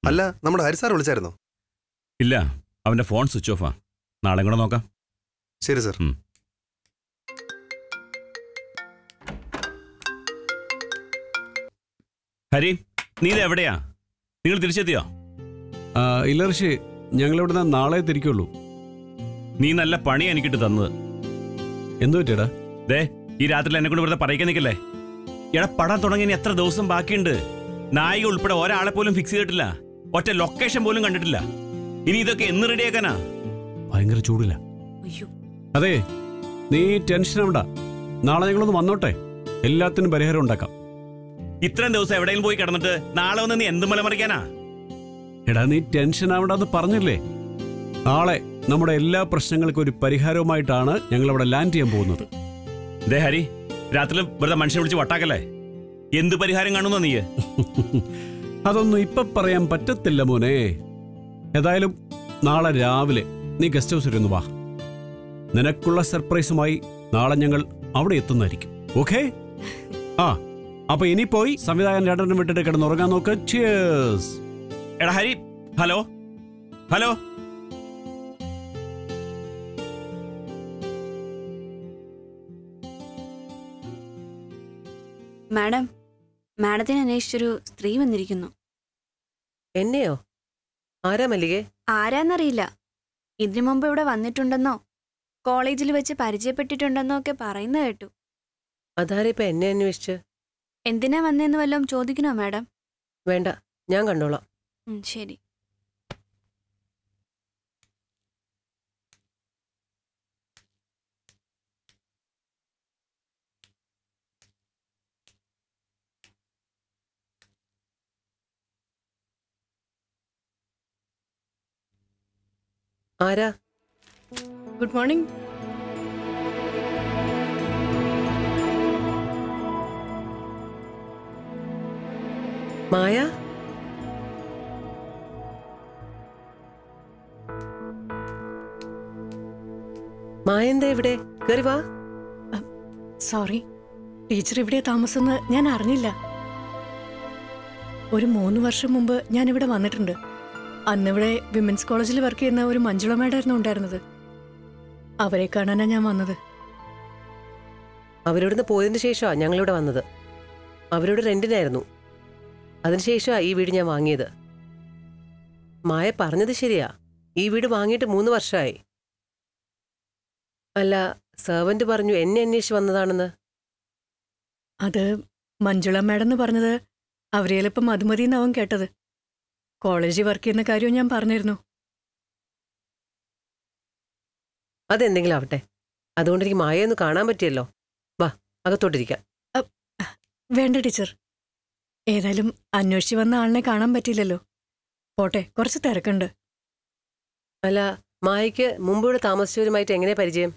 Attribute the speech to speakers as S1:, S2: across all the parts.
S1: അല്ല നമ്മുടെ ഹരിസാർ വിളിച്ചായിരുന്നോ
S2: ഇല്ല അവന്റെ ഫോൺ സ്വിച്ച് ഓഫാ നാളെ കൂടെ നോക്കാം
S1: ശരി സർ
S2: ഉം. ഹരി നീ ഇത് എവിടെയാ നിങ്ങൾ തിരിച്ചെത്തിയോ
S3: ആ, ഇല്ല ഋഷി ഞങ്ങൾ ഇവിടുന്ന് നാളെ തിരിക്കുള്ളൂ
S2: നീ നല്ല പണി എനിക്കിട്ട് തന്നത്
S3: എന്തു പറ്റിയടാ
S2: ദേ ഈ രാത്രിയിൽ എന്നെ കൊണ്ട് വെറുതെ പറയിക്കാൻ നിൽക്കല്ലേ എടാ പടം തുടങ്ങി ഇനി എത്ര ദിവസം ബാക്കിയുണ്ട് നായിക ഉൾപ്പെടെ ഒരാളെ പോലും ഫിക്സ് ചെയ്തിട്ടില്ല ഒറ്റ ലൊക്കേഷൻ പോലും കണ്ടിട്ടില്ല ഇനി ഇതൊക്കെ എന്ന് റെഡിയാക്കാനാ
S3: ഭയങ്കര ചൂടില്ല
S4: അയ്യോ
S3: അതെ നീ ടെൻഷൻ ആവണ്ട നാളെ ഞങ്ങളൊന്ന് വന്നോട്ടെ എല്ലാത്തിനും പരിഹാരം ഉണ്ടാക്കാം
S2: ഇത്രയും ദിവസം എവിടെയെങ്കിലും പോയി കിടന്നിട്ട് നാളെ വന്ന് നീ എന്ത് മലമറിക്കാനാ
S3: എടാ നീ ടെൻഷൻ ആവണ്ടെന്ന് പറഞ്ഞില്ലേ നാളെ നമ്മുടെ എല്ലാ പ്രശ്നങ്ങൾക്കും ഒരു പരിഹാരവുമായിട്ടാണ് ഞങ്ങൾ അവിടെ ലാൻഡ് ചെയ്യാൻ പോകുന്നത്
S2: ദേ ഹരി രാത്രി വെറുതെ മനുഷ്യനെ വിളിച്ച് വട്ടാക്കല്ലേ എന്ത് പരിഹാരം കാണുന്നോ നീ
S3: അതൊന്നും ഇപ്പൊ പറയാൻ പറ്റത്തില്ല മോനെ ഏതായാലും നാളെ രാവിലെ നീ ഗസ്റ്റ് ഹൗസിൽ ഒന്ന് വാ നിനക്കുള്ള സർപ്രൈസുമായി നാളെ ഞങ്ങൾ അവിടെ എത്തുന്നതായിരിക്കും ഓക്കേ ആ അപ്പൊ ഇനി പോയി സംവിധായകൻ രണ്ടെണ്ണം വിട്ടിട്ട് കിടന്നുറങ്ങാൻ നോക്ക് ചിയേഴ്സ്
S2: എടാ ഹരി ഹലോ ഹലോ
S4: മാഡം മാഡത്തിനെ അന്വേഷിച്ചൊരു സ്ത്രീ വന്നിരിക്കുന്നു
S5: എന്നെയോ ആരാ മല്ലികേ
S4: ആരാന്നറിയില്ല ഇതിനു മുമ്പ് ഇവിടെ വന്നിട്ടുണ്ടെന്നോ കോളേജിൽ വെച്ച് പരിചയപ്പെട്ടിട്ടുണ്ടെന്നോ ഒക്കെ പറയുന്ന കേട്ടു
S5: അതാരാ ഇപ്പൊ എന്നെ അന്വേഷിച്ച്
S4: എന്തിനാ വന്നേന്ന് വല്ലതും ചോദിക്കണോ മാഡം
S5: വേണ്ട ഞാൻ കണ്ടോളാം
S4: ഉം, ശരി
S5: ആരാ
S6: ഗുഡ് മോർണിംഗ്
S5: മായ മായ എന്താ ഇവിടെ കേറി വാ
S6: സോറി ടീച്ചർ ഇവിടെ താമസമെന്ന് ഞാൻ അറിഞ്ഞില്ല ഒരു മൂന്ന് വർഷം മുമ്പ് ഞാൻ ഇവിടെ വന്നിട്ടുണ്ട് അന്നിവിടെ വിമൻസ് കോളേജിൽ വർക്ക് ചെയ്യുന്ന ഒരു മഞ്ജുള മേഡായിരുന്നു ഉണ്ടായിരുന്നത് അവരെ കാണാനാ ഞാൻ വന്നത്
S5: അവരിവിടുന്ന് പോയതിന് ശേഷമാ ഞങ്ങളിവിടെ വന്നത് അവരോട് റെന്റിനായിരുന്നു അതിനുശേഷമാ ഈ വീട് ഞാൻ വാങ്ങിയത് മായ പറഞ്ഞത് ശരിയാ ഈ വീട് വാങ്ങിയിട്ട് മൂന്ന് വർഷമായി അല്ല സെർവന്റ് പറഞ്ഞു എന്നെ അന്വേഷിച്ച് വന്നതാണെന്ന്
S6: അത് മഞ്ജുള മേഡം എന്ന് പറഞ്ഞത് അവരെയിലിപ്പം മധുമതി എന്നാവും കേട്ടത് കോളേജിൽ വർക്ക് ചെയ്യുന്ന കാര്യവും ഞാൻ പറഞ്ഞിരുന്നു
S5: അതെന്തെങ്കിലും ആവട്ടെ അതുകൊണ്ട് എനിക്ക് മായ ഒന്ന് കാണാൻ പറ്റിയല്ലോ വാ അകത്തോട്ടിരിക്കാം
S6: വേണ്ട ടീച്ചർ ഏതായാലും അന്വേഷിച്ച് വന്ന ആളിനെ കാണാൻ പറ്റിയില്ലല്ലോ പോട്ടെ കുറച്ച് തിരക്കുണ്ട്
S5: അല്ല മായയ്ക്ക് മുമ്പ് ഇവിടെ താമസിച്ചവരുമായിട്ട് എങ്ങനെ പരിചയം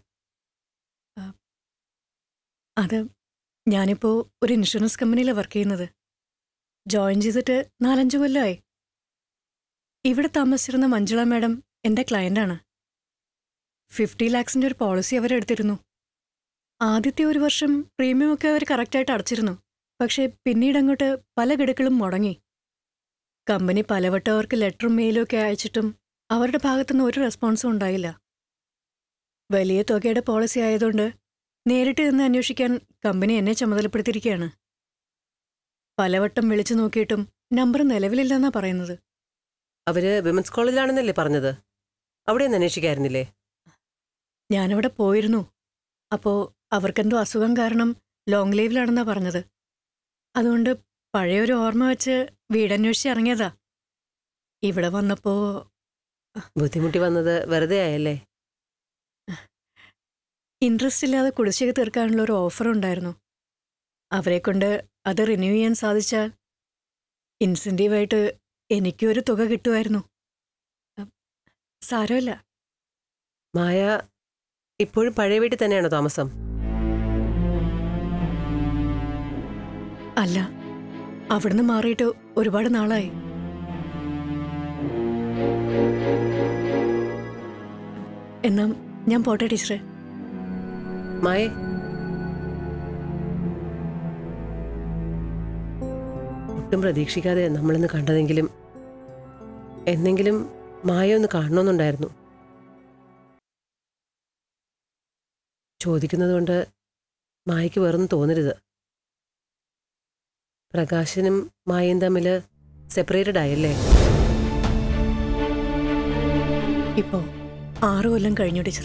S6: അത് ഞാനിപ്പോ ഒരു ഇൻഷുറൻസ് കമ്പനിയിലാണ് വർക്ക് ചെയ്യുന്നത് ജോയിൻ ചെയ്തിട്ട് നാലഞ്ച് കൊല്ലമായി ഇവിടെ താമസിച്ചിരുന്ന മഞ്ജുള മാഡം എൻ്റെ ക്ലയൻ്റാണ് ഫിഫ്റ്റി ലാക്സിൻ്റെ ഒരു പോളിസി അവരെടുത്തിരുന്നു ആദ്യത്തെ ഒരു വർഷം പ്രീമിയം ഒക്കെ അവർ കറക്റ്റായിട്ട് അടച്ചിരുന്നു പക്ഷേ പിന്നീട് അങ്ങോട്ട് പല ഗഡുക്കളും മുടങ്ങി കമ്പനി പലവട്ടം അവർക്ക് ലെറ്ററും മെയിലും ഒക്കെ അയച്ചിട്ടും അവരുടെ ഭാഗത്തുനിന്ന് ഒരു റെസ്പോൺസും ഉണ്ടായില്ല വലിയ തുകയുടെ പോളിസി ആയതുകൊണ്ട് നേരിട്ട് നിന്ന് അന്വേഷിക്കാൻ കമ്പനി എന്നെ ചുമതലപ്പെടുത്തിയിരിക്കുകയാണ് പലവട്ടം വിളിച്ചു നോക്കിയിട്ടും നമ്പർ നിലവിലില്ലെന്നാ പറയുന്നത്
S5: അവര് വിമൻസ് കോളേജിലാണെന്നല്ലേ പറഞ്ഞത് അവിടെ ഒന്ന് അന്വേഷിക്കായിരുന്നില്ലേ
S6: ഞാനവിടെ പോയിരുന്നു അപ്പോൾ അവർക്കെന്തോ അസുഖം കാരണം ലോങ് ലീവിലാണെന്നാ പറഞ്ഞത് അതുകൊണ്ട് പഴയൊരു ഓർമ്മ വെച്ച് വീടന്വേഷിച്ച് ഇറങ്ങിയതാ ഇവിടെ വന്നപ്പോ
S5: ബുദ്ധിമുട്ടി വന്നത് വെറുതെ ആയല്ലേ
S6: ഇൻട്രസ്റ്റ് ഇല്ലാതെ കുടിശ്ശിക തീർക്കാനുള്ള ഒരു ഓഫർ ഉണ്ടായിരുന്നു അവരെ കൊണ്ട് അത് റിന്യൂ ചെയ്യാൻ സാധിച്ചാൽ ഇൻസെൻറ്റീവായിട്ട് എനിക്കും ഒരു തുക കിട്ടുമായിരുന്നു അ, സാരമില്ല
S5: മായ ഇപ്പോഴും പഴയ വീട്ടിൽ തന്നെയാണോ താമസം
S6: അല്ല അവിടുന്ന് മാറിയിട്ട് ഒരുപാട് നാളായി എന്നാ ഞാൻ പോട്ടെ ടീച്ചറെ
S5: മായേ ഒട്ടും പ്രതീക്ഷിക്കാതെ നമ്മളിന്ന് കണ്ടതെങ്കിലും എന്നെങ്കിലും മായ ഒന്ന് കാണണമെന്നുണ്ടായിരുന്നു ചോദിക്കുന്നതുകൊണ്ട് മായയ്ക്ക് വേറൊന്നും തോന്നരുത് പ്രകാശനും മായയും തമ്മിൽ സെപ്പറേറ്റഡ് ആയല്ലേ
S6: ഇപ്പോ ആറു കൊല്ലം കഴിഞ്ഞു ടീച്ചർ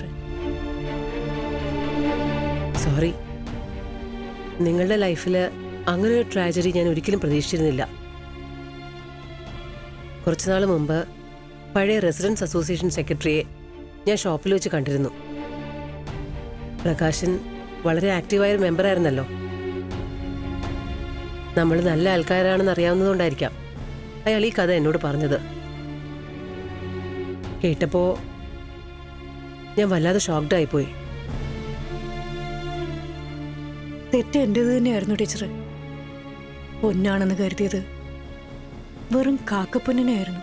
S5: സോറി നിങ്ങളുടെ ലൈഫിൽ അങ്ങനെ ഒരു ട്രാജഡി ഞാൻ ഒരിക്കലും പ്രതീക്ഷിച്ചിരുന്നില്ല കുറച്ചു നാൾ മുമ്പ് പഴയ റെസിഡൻസ് അസോസിയേഷൻ സെക്രട്ടറിയെ ഞാൻ ഷോപ്പിൽ വെച്ച് കണ്ടിരുന്നു പ്രകാശൻ വളരെ ആക്റ്റീവായ ഒരു മെമ്പറായിരുന്നല്ലോ നമ്മൾ നല്ല ആൾക്കാരാണെന്ന് അറിയാവുന്നതുകൊണ്ടായിരിക്കാം അയാൾ ഈ കഥ എന്നോട് പറഞ്ഞത് കേട്ടപ്പോ ഞാൻ വല്ലാതെ ഷോക്ക്ഡ് ആയിപ്പോയി
S6: തെറ്റ് എന്റേത് തന്നെയായിരുന്നു ടീച്ചർ പൊന്നാണെന്ന് കരുതിയത് വെറും കാക്കപ്പൊന്നിനായിരുന്നു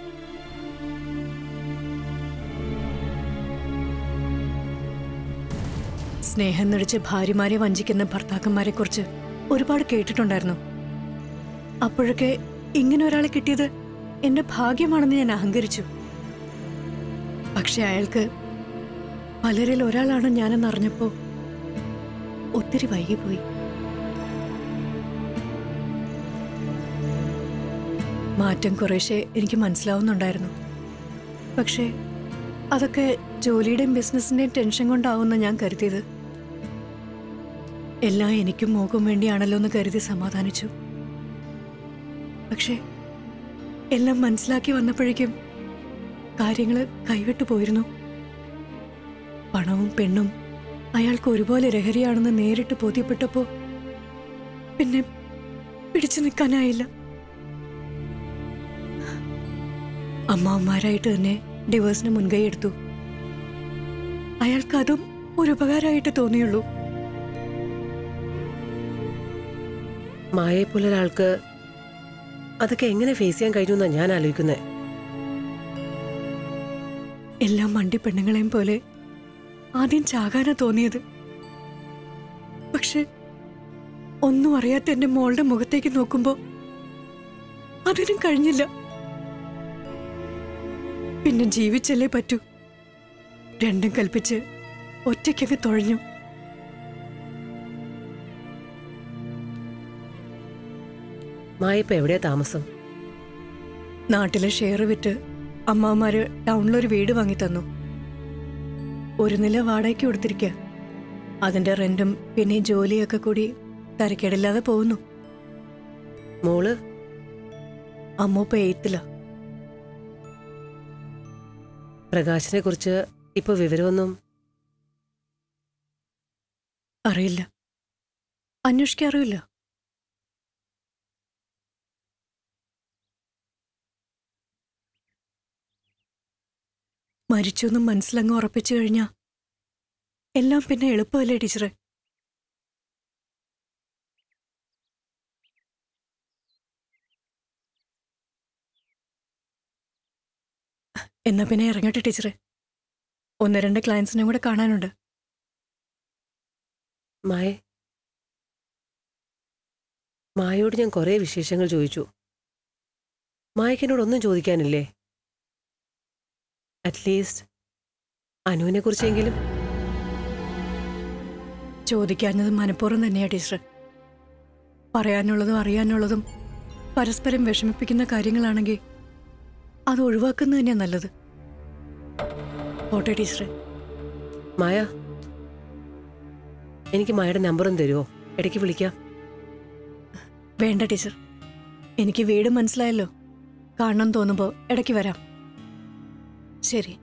S6: സ്നേഹം നടിച്ച് ഭാര്യമാരെ വഞ്ചിക്കുന്ന ഭർത്താക്കന്മാരെ കുറിച്ച് ഒരുപാട് കേട്ടിട്ടുണ്ടായിരുന്നു അപ്പോഴൊക്കെ ഇങ്ങനെ ഒരാളെ കിട്ടിയത് എന്റെ ഭാഗ്യമാണെന്ന് ഞാൻ അഹങ്കരിച്ചു പക്ഷെ അയാൾക്ക് പലരിൽ ഒരാളാണ് ഞാനെന്ന് അറിഞ്ഞപ്പോ ഒത്തിരി വൈകിപ്പോയി മാറ്റം കുറേശ്ശെ എനിക്ക് മനസ്സിലാവുന്നുണ്ടായിരുന്നു പക്ഷേ അതൊക്കെ ജോലിയുടെയും ബിസിനസിന്റെയും ടെൻഷൻ കൊണ്ടാവുന്ന ഞാൻ കരുതിയത് എല്ലാം എനിക്കും മോക്കും വേണ്ടിയാണല്ലോ എന്ന് കരുതി സമാധാനിച്ചു പക്ഷേ എല്ലാം മനസ്സിലാക്കി വന്നപ്പോഴേക്കും കാര്യങ്ങൾ കൈവിട്ടു പോയിരുന്നു പണവും പെണ്ണും അയാൾക്ക് ഒരുപോലെ ലഹരിയാണെന്ന് നേരിട്ട് ബോധ്യപ്പെട്ടപ്പോ പിന്നെ പിടിച്ചു നിൽക്കാനായില്ല അമ്മാവന്മാരായിട്ട് തന്നെ ഡിവോഴ്സിന് മുൻകൈ എടുത്തു അയാൾക്ക് അതും ഒരു ഉപകാരമായിട്ട് തോന്നിയുള്ളൂ
S5: മായയെ പോലെ ഒരാൾക്ക് അതൊക്കെ എങ്ങനെ ഫേസ് ചെയ്യാൻ കഴിഞ്ഞു എന്നാ ഞാൻ ആലോചിക്കുന്നത്
S6: എല്ലാ മണ്ടി പെണ്ണുങ്ങളെയും പോലെ ആദ്യം ചാകാനാ തോന്നിയത് പക്ഷെ ഒന്നും അറിയാത്ത എന്റെ മോളുടെ മുഖത്തേക്ക് നോക്കുമ്പോ അതിനും കഴിഞ്ഞില്ല പിന്നെ ജീവിച്ചല്ലേ പറ്റൂ രണ്ടും കൽപ്പിച്ച് ഒറ്റയ്ക്കങ്ങ് തുഴഞ്ഞു
S5: മായ ഇപ്പൊ എവിടെയാ താമസം
S6: നാട്ടിലെ ഷെയർ വിറ്റ് അമ്മാവന്മാര് ടൗണിലൊരു വീട് വാങ്ങി തന്നു ഒരു നില വാടകയ്ക്ക് കൊടുത്തിരിക്കുക അതിന്റെ റെന്റും പിന്നെ ഈ ജോലിയൊക്കെ കൂടി തരക്കേടില്ലാതെ പോകുന്നു
S5: മോള്
S6: അമ്മൂപ്പ എയ്ത്തില
S5: പ്രകാശിനെ കുറിച്ച് ഇപ്പൊ വിവരമൊന്നും
S6: അറിയില്ല അന്വേഷിക്കാറുമില്ല മരിച്ചൊന്നും മനസ്സിലങ്ങ് ഉറപ്പിച്ചു കഴിഞ്ഞാ എല്ലാം പിന്നെ എളുപ്പമല്ലേ ടീച്ചറെ എന്നാ പിന്നെ ഇറങ്ങട്ടെ ടീച്ചറെ ഒന്ന് രണ്ട് ക്ലയൻസിനെ കൂടെ കാണാനുണ്ട്
S5: മായ മായയോട് ഞാൻ കുറേ വിശേഷങ്ങൾ ചോദിച്ചു മായക്ക് എന്നോട് ഒന്നും ചോദിക്കാനില്ലേ അറ്റ്ലീസ്റ്റ് അനുവിനെ കുറിച്ചെങ്കിലും
S6: ചോദിക്കാഞ്ഞത് മനഃപൂർവ്വം തന്നെയാ ടീച്ചർ പറയാനുള്ളതും അറിയാനുള്ളതും പരസ്പരം വിഷമിപ്പിക്കുന്ന കാര്യങ്ങളാണെങ്കിൽ അത് ഒഴിവാക്കുന്നത് തന്നെയാ നല്ലത് ഓട്ടെ ടീച്ചറെ
S5: മായ എനിക്ക് മായയുടെ നമ്പറും തരുമോ ഇടയ്ക്ക് വിളിക്കാം
S6: വേണ്ട ടീച്ചർ എനിക്ക് വീട് മനസ്സിലായല്ലോ കാണണം തോന്നുമ്പോൾ ഇടയ്ക്ക് വരാം ശരി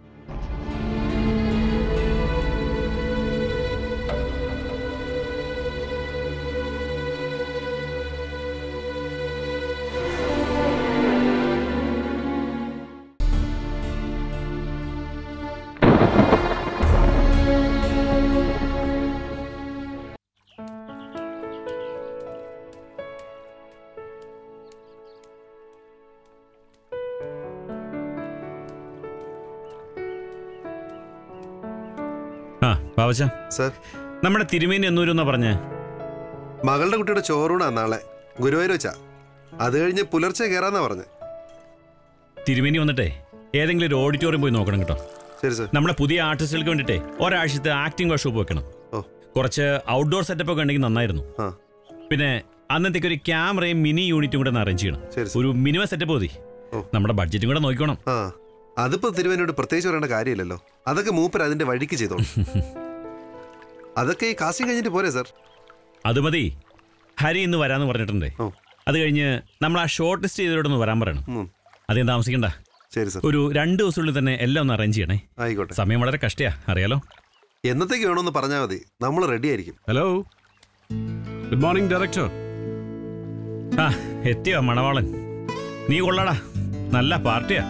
S2: ആ പാവച്ച
S1: സർ
S2: നമ്മുടെ തിരുമേനി എന്നൂരെന്നാ പറഞ്ഞേ
S1: മകളുടെ കുട്ടിയുടെ ചോറൂണാ നാളെ ഗുരുവായൂർ വെച്ചാ അത് കഴിഞ്ഞ് പുലർച്ചെ കയറാന്നാ പറഞ്ഞ്
S2: തിരുമേനി വന്നിട്ടേ ഏതെങ്കിലും ഒരു ഓഡിറ്റോറിയം പോയി നോക്കണം കേട്ടോ
S1: ശരി സാർ
S2: നമ്മുടെ പുതിയ ആർട്ടിസ്റ്റുകൾക്ക് വേണ്ടിയിട്ടേ ഒരാഴ്ചത്തെ ആക്ടിംഗ് വർക്ക്ഷോപ്പ് വെക്കണം
S1: ഓ
S2: കുറച്ച് ഔട്ട്ഡോർ സെറ്റപ്പ് ഒക്കെ ഉണ്ടെങ്കിൽ നന്നായിരുന്നു
S1: ആ
S2: പിന്നെ അന്നത്തേക്ക് ഒരു ക്യാമറയും മിനി യൂണിറ്റും കൂടെ ഒന്ന് അറേഞ്ച് ചെയ്യണം
S1: ശരി സാർ
S2: ഒരു മിനിമം സെറ്റപ്പ് മതി
S1: ഓ.
S2: നമ്മുടെ ബഡ്ജറ്റും കൂടെ നോക്കിക്കോണം
S1: ആ അതിപ്പോ തിരുവനോട് പ്രത്യേകിച്ച് പറയേണ്ട കാര്യമില്ലല്ലോ അതൊക്കെ മൂപ്പർ അതിന്റെ വഴിക്ക് ചെയ്തോളൂ അതൊക്കെ ഈ കാസ്റ്റിംഗ് കഴിഞ്ഞിട്ട് പോരെ സാർ
S2: അത് മതി ഹരി ഇന്ന് വരാന്ന് പറഞ്ഞിട്ടുണ്ടേ
S1: ഓ
S2: അത് കഴിഞ്ഞ് നമ്മൾ ആ ഷോർട്ട് ലിസ്റ്റ് ചെയ്തവരോടൊന്ന് വരാൻ പറയണം
S1: ഉം.
S2: അധികം താമസിക്കണ്ട
S1: ശരി സാർ
S2: ഒരു രണ്ട് ദിവസത്തിനുള്ളിൽ തന്നെ എല്ലാം ഒന്ന് അറേഞ്ച് ചെയ്യണേ
S1: ആയിക്കോട്ടെ
S2: സമയം വളരെ കഷ്ടയാ അറിയാലോ
S1: എന്നത്തേക്ക് വേണമെന്ന് പറഞ്ഞാൽ മതി നമ്മൾ റെഡി ആയിരിക്കും
S3: ഹലോ ഗുഡ് മോർണിംഗ് ഡയറക്ടർ
S2: ആ എത്തിയോ മണവാളൻ നീ കൊള്ളടാ നല്ല പാർട്ടിയാ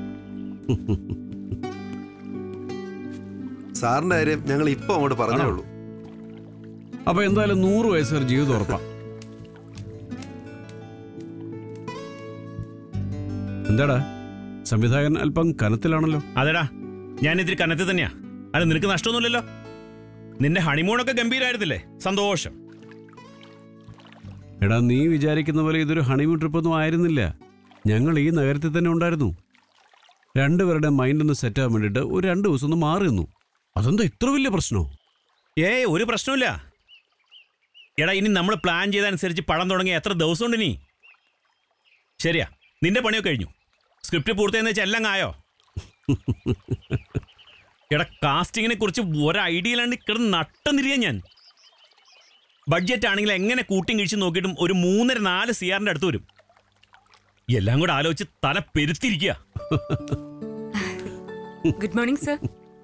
S1: സാറിന്റെ കാര്യം ഞങ്ങൾ ഇപ്പൊ അങ്ങോട്ട് പറഞ്ഞേ ഉള്ളൂ
S3: അപ്പൊ എന്തായാലും നൂറ് വയസ്സ് വരെ ജീവിതം ഉറപ്പാ എന്താടാ സംവിധായകൻ അല്പം കനത്തിലാണല്ലോ
S2: അതെടാ ഞാൻ ഇതിൽ കനത്തിൽ തന്നെയാ അത് നിനക്ക് നഷ്ടമൊന്നുമില്ലല്ലോ നിന്റെ ഹണിമൂണൊക്കെ ഗംഭീരായിരുന്നില്ലേ സന്തോഷം
S3: എടാ നീ വിചാരിക്കുന്ന പോലെ ഇതൊരു ഹണിമൂൺ ട്രിപ്പൊന്നും ആയിരുന്നില്ല ഞങ്ങൾ ഈ നഗരത്തിൽ തന്നെ ഉണ്ടായിരുന്നു രണ്ടുപേരുടെ മൈൻഡ് ഒന്ന് സെറ്റ് ആവാൻ വേണ്ടിയിട്ട് ഒരു രണ്ട് ദിവസം ഒന്ന് മാറി നിന്നു അതെന്താ ഇത്ര വലിയ പ്രശ്നമോ
S2: ഏയ് ഒരു പ്രശ്നമില്ല എടാ ഇനി നമ്മൾ പ്ലാൻ ചെയ്തതനുസരിച്ച് പടം തുടങ്ങിയ എത്ര ദിവസമുണ്ട് ഇനി ശരിയാ നിന്റെ പണിയൊക്കെ കഴിഞ്ഞു സ്ക്രിപ്റ്റ് പൂർത്തിയെന്ന് വെച്ചാൽ എല്ലാം ആയോ എടാ കാസ്റ്റിങ്ങിനെ കുറിച്ച് ഒരു ഐഡിയയിലാണ്ട് കിടന്ന് നട്ടം തിരിയാൻ ഞാൻ ബഡ്ജറ്റ് ആണെങ്കിൽ എങ്ങനെ കൂട്ടിയും കഴിച്ച് നോക്കിയിട്ടും ഒരു മൂന്നര നാല് സി ആറിന്റെ അടുത്ത് വരും എല്ലാം കൂടെ ആലോചിച്ച് തല പെരുത്തിരിക്കുക
S7: ഗുഡ് മോർണിംഗ് സർ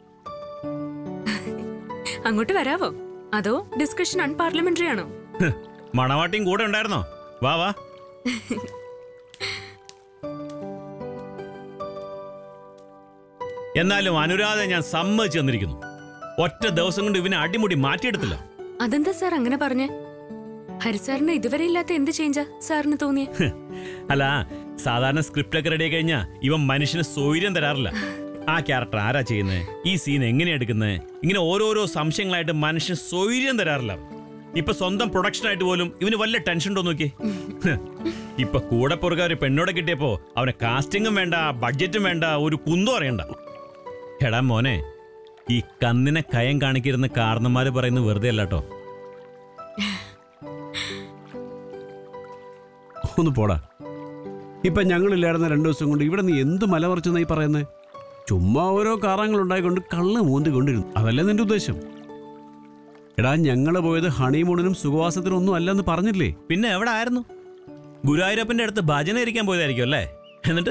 S7: അങ്ങോട്ട് വരാവോ അതോ ഡിസ്കഷൻ അൺപാർലമെന്ററി ആണോ
S2: മണവാട്ടിയും കൂടെ ഉണ്ടായിരുന്നോ വാ വാ എന്നാലും അനുരാധ ഞാൻ സമ്മതിച്ചു തന്നിരിക്കുന്നു ഒറ്റ ദിവസം കൊണ്ട് ഇവനെ അടിമുടി മാറ്റിയെടുത്തില്ല
S7: അതെന്താ സാർ അങ്ങനെ പറഞ്ഞേ ഹരിസാറിന് ഇതുവരെ ഇല്ലാത്ത എന്ത് ചേഞ്ചാ സാറിന് തോന്നിയേ
S2: ഹ്, അല്ല സാധാരണ സ്ക്രിപ്റ്റ് ഒക്കെ റെഡി കഴിഞ്ഞാൽ ഇവൻ മനുഷ്യന് സൗകര്യം തരാറില്ല ആ ക്യാരക്ടർ ആരാ ചെയ്യുന്നത് ഈ സീൻ എങ്ങനെയാ എടുക്കുന്നത് ഇങ്ങനെ ഓരോരോ സംശയങ്ങളായിട്ട് മനുഷ്യന് സൗകര്യം തരാറില്ല ഇപ്പൊ സ്വന്തം പ്രൊഡക്ഷൻ ആയിട്ട് പോലും ഇവന് വല്ല ടെൻഷൻ ഉണ്ടോ നോക്കി ഇപ്പൊ കൂടെ പുറകെ ഒരു പെണ്ണോടെ കിട്ടിയപ്പോ അവന് കാസ്റ്റിംഗും വേണ്ട ബഡ്ജറ്റും വേണ്ട ഒരു കുന്തം അറിയണ്ട എടാ മോനെ ഈ കന്നിനെ കയം കാണിക്കരുന്ന കാരണന്മാര് പറയുന്നത് വെറുതെ അല്ല കേട്ടോ
S3: ഒന്ന് പോടാ ഇപ്പൊ ഞങ്ങളില്ലായിരുന്ന രണ്ടു ദിവസം കൊണ്ട് ഇവിടെ നീ എന്ത് മലമറിച്ചെന്നായി പറയുന്നത് ചുമ്മാ ഓരോ കാറങ്ങൾ ഉണ്ടായിക്കൊണ്ട് കള്ള് മൂന്തി കൊണ്ടിരുന്നു അതല്ലേ നിന്റെ ഉദ്ദേശം എടാ ഞങ്ങള് പോയത് ഹണിമൂണിനും സുഖവാസത്തിനും ഒന്നും അല്ലെന്ന് പറഞ്ഞില്ലേ
S2: പിന്നെ എവിടെ ആയിരുന്നു ഗുരുവായൂരപ്പന്റെ അടുത്ത് ഭജന ഇരിക്കാൻ പോയതായിരിക്കും അല്ലേ എന്നിട്ട്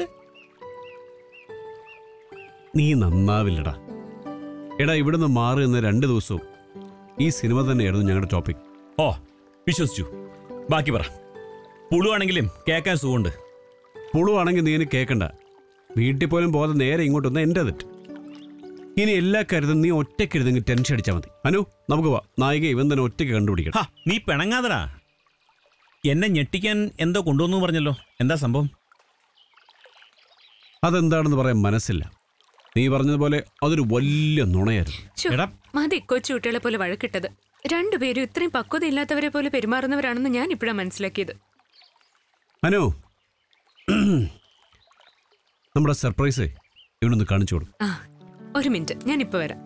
S3: നീ നന്നാവില്ലടാ എടാ ഇവിടുന്ന് മാറി നിന്ന രണ്ട് ദിവസവും ഈ സിനിമ തന്നെയായിരുന്നു ഞങ്ങളുടെ ടോപ്പിക്
S2: ഓ വിശ്വസിച്ചു ബാക്കി പറ പുളുവാണെങ്കിലും കേൾക്കാൻ സുഖമുണ്ട്
S3: പുളുവാണെങ്കിൽ നീ എനിക്ക് കേൾക്കണ്ട വീട്ടിൽ പോലും പോകാതെ നേരെ ഇങ്ങോട്ട് വന്ന എൻ്റെ തെറ്റ് ഇനി എല്ലാ കാര്യത്തിലും നീ ഒറ്റയ്ക്കെഴുതെങ്കിൽ ടെൻഷൻ അടിച്ചാൽ മതി അനു നമുക്ക് വാ നായിക ഇവൻ തന്നെ ഒറ്റയ്ക്ക് കണ്ടുപിടിക്കണം
S2: ഹാ നീ പിണങ്ങാതടാ എന്നെ ഞെട്ടിക്കാൻ എന്തോ കൊണ്ടുവന്നു പറഞ്ഞല്ലോ എന്താ സംഭവം
S3: അതെന്താണെന്ന് പറയാൻ മനസ്സില്ല നീ പറഞ്ഞതുപോലെ അതൊരു വലിയ നുണയായിരുന്നു
S7: ശ്ശോ,
S2: എടാ.
S7: മതി കൊച്ചു കുട്ടികളെ പോലെ വഴക്കിട്ടത് രണ്ടുപേരും ഇത്രയും പക്വത ഇല്ലാത്തവരെ പോലെ പെരുമാറുന്നവരാണെന്ന് ഞാൻ ഇപ്പോഴാണ് മനസ്സിലാക്കിയത്
S3: അനു നമ്മുടെ സർപ്രൈസ് ഇവനൊന്ന് കാണിച്ചു കൊടുക്കും
S7: ആ ഒരു മിനിറ്റ് ഞാൻ ഇപ്പൊ വരാം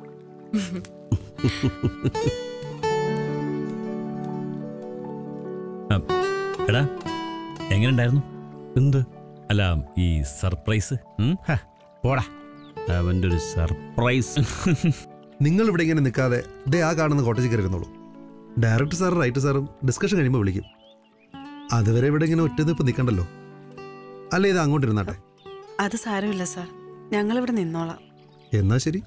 S2: ആ, എടാ എങ്ങനെയുണ്ടായിരുന്നു
S3: എന്ത്
S2: അല്ല ഈ സർപ്രൈസ് ഉം?
S3: ഹ, പോടാ അവൻ്റെ ഒരു സർപ്രൈസ്
S1: നിങ്ങൾ ഇവിടെ ഇങ്ങനെ നിൽക്കാതെ ദേ ആ കാണുന്ന കോട്ടേജിൽ കയറി ഇരുന്നോളൂ ഡയറക്ടർ സാറും റൈറ്റർ സാറും ഡിസ്കഷൻ കഴിയുമ്പോൾ വിളിക്കും അതുവരെ ഇവിടെ ഇങ്ങനെ ഒറ്റ നിപ്പ് നിൽക്കണ്ടല്ലോ അല്ല ഇത് അങ്ങോട്ട് ഇരുന്നാട്ടെ
S8: അത് സാരമില്ല സാർ ഞങ്ങളിവിടെ നിന്നോളാം
S1: എന്നാ ശരി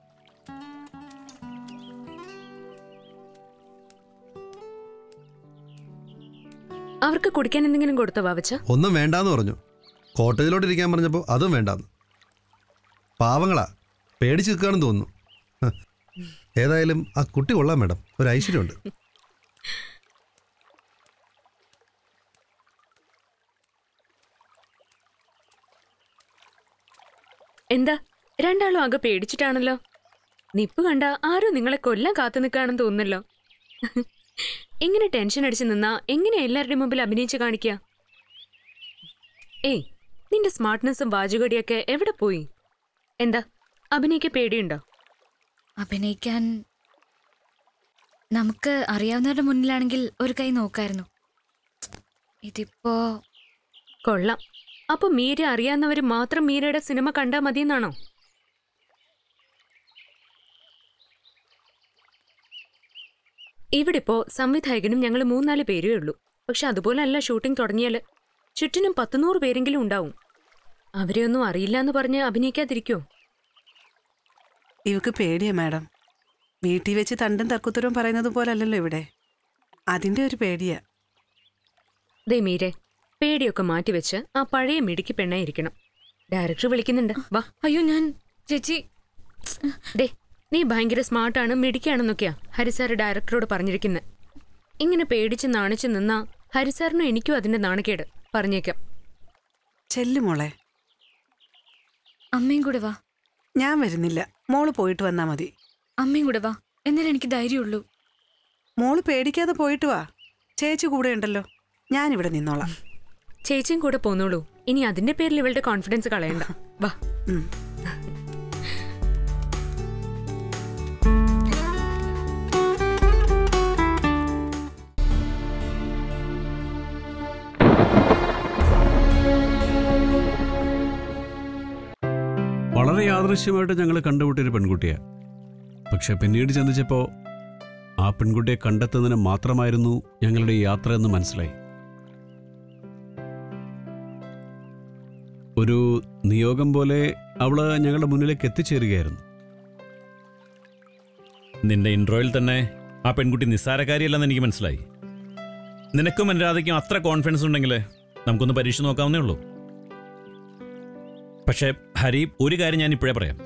S7: അവർക്ക് കുടിക്കാൻ എന്തെങ്കിലും കൊടുത്തോ വാവച്ച
S1: ഒന്നും വേണ്ടാന്ന് പറഞ്ഞു കോട്ടേജിലോട്ട് ഇരിക്കാൻ പറഞ്ഞപ്പോൾ അതും വേണ്ടാന്ന് പാവങ്ങളാ പേടിച്ച് നിൽക്കുകയാണെന്ന് തോന്നുന്നു ഹ. ഏതായാലും ആ കുട്ടി കൊള്ളാം മാഡം ഒരു ഐശ്വര്യമുണ്ട്
S7: എന്താ രണ്ടാളും ആകെ പേടിച്ചിട്ടാണല്ലോ നിപ്പ് കണ്ട ആരും നിങ്ങളെ കൊല്ലാൻ കാത്തു നിൽക്കുകയാണെന്ന് തോന്നുന്നല്ലോ ഇങ്ങനെ ടെൻഷൻ അടിച്ച് നിന്നാ എങ്ങനെയാ എല്ലാവരുടെയും മുമ്പിൽ അഭിനയിച്ച് കാണിക്കുക ഏയ് നിന്റെ സ്മാർട്ട്നെസ്സും വാചുകടിയൊക്കെ എവിടെ പോയി എന്താ അഭിനയിക്ക് പേടിയുണ്ടോ
S4: അഭിനയിക്കാൻ നമുക്ക് അറിയാവുന്നവരുടെ മുന്നിലാണെങ്കിൽ ഒരു കൈ നോക്കായിരുന്നു ഇതിപ്പോ
S7: കൊള്ളാം അപ്പൊ മീര അറിയാവുന്നവര് മാത്രം മീരയുടെ സിനിമ കണ്ടാ മതിയെന്നാണോ ഇവിടിപ്പോ സംവിധായകനും ഞങ്ങൾ മൂന്നാല് പേരേ ഉള്ളൂ പക്ഷെ അതുപോലല്ല ഷൂട്ടിംഗ് തുടങ്ങിയാല് ചുറ്റിനും പത്തുനൂറ് പേരെങ്കിലും ഉണ്ടാവും അവരെ ഒന്നും അറിയില്ല എന്ന് പറഞ്ഞ് അഭിനയിക്കാതിരിക്കോ
S8: ഇവക്ക് പേടിയാ മാഡം വീട്ടിൽ വെച്ച് തണ്ടും തർക്കുത്തരവും പറയുന്നത് പോലല്ലല്ലോ ഇവിടെ അതിന്റെ ഒരു പേടിയാ
S7: ദേ മീരെ പേടിയൊക്കെ മാറ്റിവെച്ച് ആ പഴയ മിടുക്കി പെണ്ണായിരിക്കണം ഡയറക്ടർ വിളിക്കുന്നുണ്ട് വാ
S4: അയ്യോ ഞാൻ ചേച്ചി
S7: ദേ നീ ഭയങ്കര സ്മാർട്ടാണ് മിടിക്കാണെന്നൊക്കെയാ ഹരിസാർ ഡയറക്ടറോട് പറഞ്ഞിരിക്കുന്നത് ഇങ്ങനെ പേടിച്ച് നാണിച്ച് നിന്നാ ഹരിസാറിനും എനിക്കും അതിന്റെ നാണക്കേട് പറഞ്ഞേക്കാം
S8: ചെല്ലു മോളെ
S4: അമ്മയും കൂടെ വാ
S8: ഞാൻ വരുന്നില്ല മോള് പോയിട്ട് വന്നാ മതി
S4: അമ്മയും കൂടെ വാ എന്നാലേ എനിക്ക് ധൈര്യമുള്ളൂ
S8: മോള് പേടിക്കാതെ പോയിട്ട് വാ ചേച്ചി കൂടെ ഉണ്ടല്ലോ ഞാനിവിടെ നിന്നോളാം
S7: ചേച്ചിയും കൂടെ പോന്നോളൂ ഇനി അതിന്റെ പേരിൽ ഇവളുടെ കോൺഫിഡൻസ് കളയണ്ട വാ
S8: ഉം.
S3: വളരെ യാദൃശ്യമായിട്ട് ഞങ്ങൾ കണ്ടുമുട്ടിയൊരു പെൺകുട്ടിയാണ് പക്ഷെ പിന്നീട് ചിന്തിച്ചപ്പോൾ ആ പെൺകുട്ടിയെ കണ്ടെത്തുന്നതിന് മാത്രമായിരുന്നു ഞങ്ങളുടെ ഈ യാത്ര എന്ന് മനസ്സിലായി ഒരു നിയോഗം പോലെ അവള് ഞങ്ങളുടെ മുന്നിലേക്ക് എത്തിച്ചേരുകയായിരുന്നു
S2: നിന്റെ ഇൻട്രോയിൽ തന്നെ ആ പെൺകുട്ടി നിസ്സാരക്കാരിയല്ലെന്ന് എനിക്ക് മനസ്സിലായി നിനക്കും അനുരാധയ്ക്കും അത്ര കോൺഫിഡൻസ് ഉണ്ടെങ്കിൽ നമുക്കൊന്ന് പരീക്ഷ നോക്കാവുന്നേ ഉള്ളൂ പക്ഷേ ഹരി ഒരു കാര്യം ഞാൻ ഇപ്പോഴേ പറയാം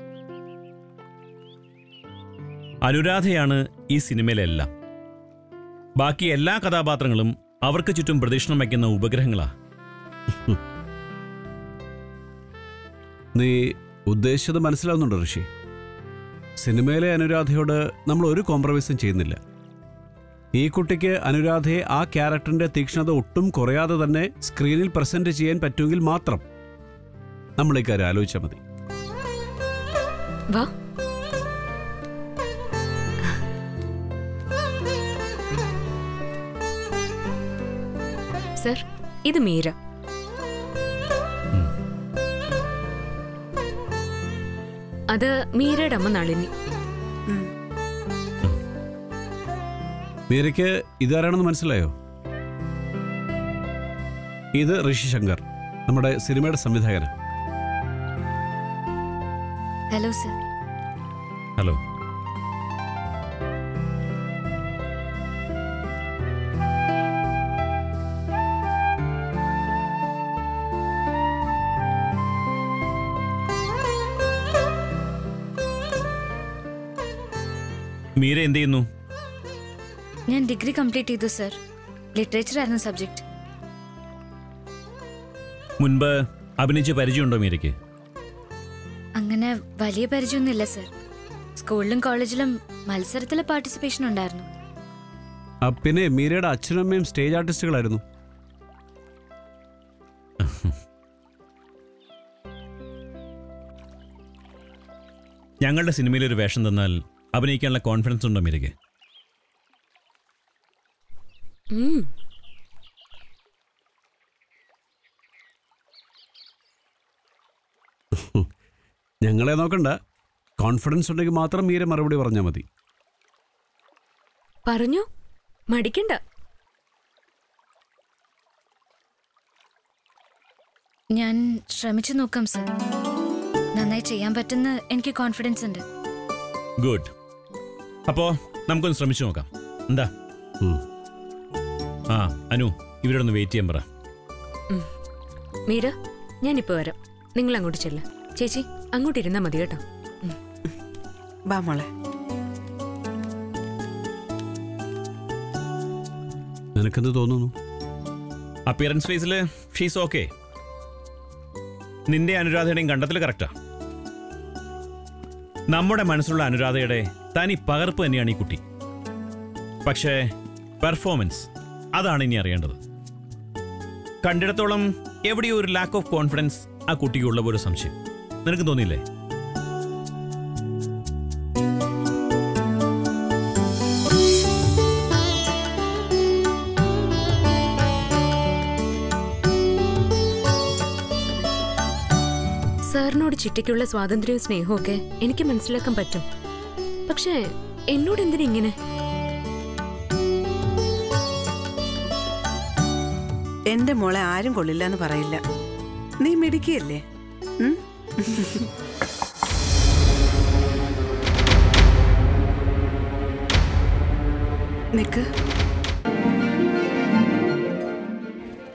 S2: അനുരാധയാണ് ഈ സിനിമയിലെ എല്ലാം ബാക്കി എല്ലാ കഥാപാത്രങ്ങളും അവർക്ക് ചുറ്റും പ്രദക്ഷിണം വയ്ക്കുന്ന ഉപഗ്രഹങ്ങളാ
S3: നീ ഉദ്ദേശിച്ചത് മനസ്സിലാവുന്നുണ്ടോ ഋഷി സിനിമയിലെ അനുരാധയോട് നമ്മൾ ഒരു കോംപ്രമൈസും ചെയ്യുന്നില്ല ഈ കുട്ടിക്ക് അനുരാധയെ ആ ക്യാരക്ടറിന്റെ തീക്ഷ്ണത ഒട്ടും കുറയാതെ തന്നെ സ്ക്രീനിൽ പ്രസന്റ് ചെയ്യാൻ പറ്റുമെങ്കിൽ മാത്രം നമ്മൾ ഇക്കാര്യം ആലോചിച്ചാൽ മതി
S7: വാ സർ ഇത് മീര അത് മീരയുടെ അമ്മ നളിനി
S8: ഉം.
S3: മീരയ്ക്ക് ഇതാരാണെന്ന് മനസ്സിലായോ ഇത് ഋഷി ശങ്കർ നമ്മുടെ സിനിമയുടെ സംവിധായകൻ
S4: ഹലോ സർ
S2: ഹലോ മീര എന്ത് ചെയ്യുന്നു
S4: ഞാൻ ഡിഗ്രി കംപ്ലീറ്റ് ചെയ്തു സർ ലിറ്ററേച്ചർ ആയിരുന്നു സബ്ജക്ട്
S2: മുൻപ് അഭിനയിച്ച് പരിചയമുണ്ടോ മീരയ്ക്ക്
S4: അങ്ങനെ വലിയ പരിചയമൊന്നുമില്ല സർ സ്കൂളിലും കോളേജിലും മത്സരത്തിലെ പാർട്ടിസിപ്പേഷൻ ഉണ്ടായിരുന്നു
S3: ആ, പിന്നെ മീരയുടെ അച്ഛനും അമ്മയും സ്റ്റേജ് ആർട്ടിസ്റ്റുകളായിരുന്നു
S2: ഞങ്ങളുടെ സിനിമയിൽ ഒരു വേഷം തന്നാൽ അഭിനയിക്കാനുള്ള കോൺഫിഡൻസ് ഉണ്ടോ മീരയ്ക്ക്
S7: ഉം.
S3: ഞങ്ങളെ നോക്കണ്ട കോൺഫിഡൻസ് ഉണ്ടെങ്കിൽ മാത്രം മീര മറുപടി പറഞ്ഞാൽ മതി
S7: പറഞ്ഞു മടിക്കണ്ട
S4: ഞാൻ ശ്രമിച്ചു നോക്കാം സർ നന്നായി ചെയ്യാൻ പറ്റുന്ന എനിക്ക് കോൺഫിഡൻസ് ഉണ്ട്
S2: ഗുഡ് അപ്പോ നമുക്കൊന്ന് ശ്രമിച്ചു നോക്കാം എന്താ
S3: ഉം.
S2: ആ അനു ഇവരോടൊന്ന് വെയിറ്റ് ചെയ്യാൻ പറ
S7: മീര ഞാനിപ്പോ വരാം നിങ്ങൾ അങ്ങോട്ട് ചെല്ല ചേച്ചി അങ്ങോട്ട് ഇരുന്നാ മതി കേട്ടോ ഉം.
S8: വാ മോളെ
S3: നിനക്കെന്ത് തോന്നുന്നു
S2: അപ്പിയറൻസ് ഫേസിൽ ഷീസ് ഓക്കെ നിന്റെ അനുരാധയുടെയും കണ്ടത്തിൽ കറക്റ്റാ നമ്മുടെ മനസ്സിലുള്ള അനുരാധയുടെ തനി പകർപ്പ് തന്നെയാണ് ഈ കുട്ടി പക്ഷേ പെർഫോമൻസ് അതാണ് ഇനി അറിയേണ്ടത് കണ്ടിടത്തോളം എവിടെയോ ഒരു ലാക്ക് ഓഫ് കോൺഫിഡൻസ് ആ കുട്ടിക്കുള്ള ഒരു സംശയം നിനക്ക് തോന്നിയില്ലേ
S7: സാറിനോട് ചിറ്റയ്ക്കുള്ള സ്വാതന്ത്ര്യവും സ്നേഹവും ഒക്കെ എനിക്ക് മനസ്സിലാക്കാൻ പറ്റും പക്ഷേ എന്നോട് എന്തിനാ ഇങ്ങനെ
S8: എന്റെ മോളെ ആരും കൊള്ളില്ല എന്ന് പറയില്ല നീ മിടുക്കിയല്ലേ ഉം? നിക്ക്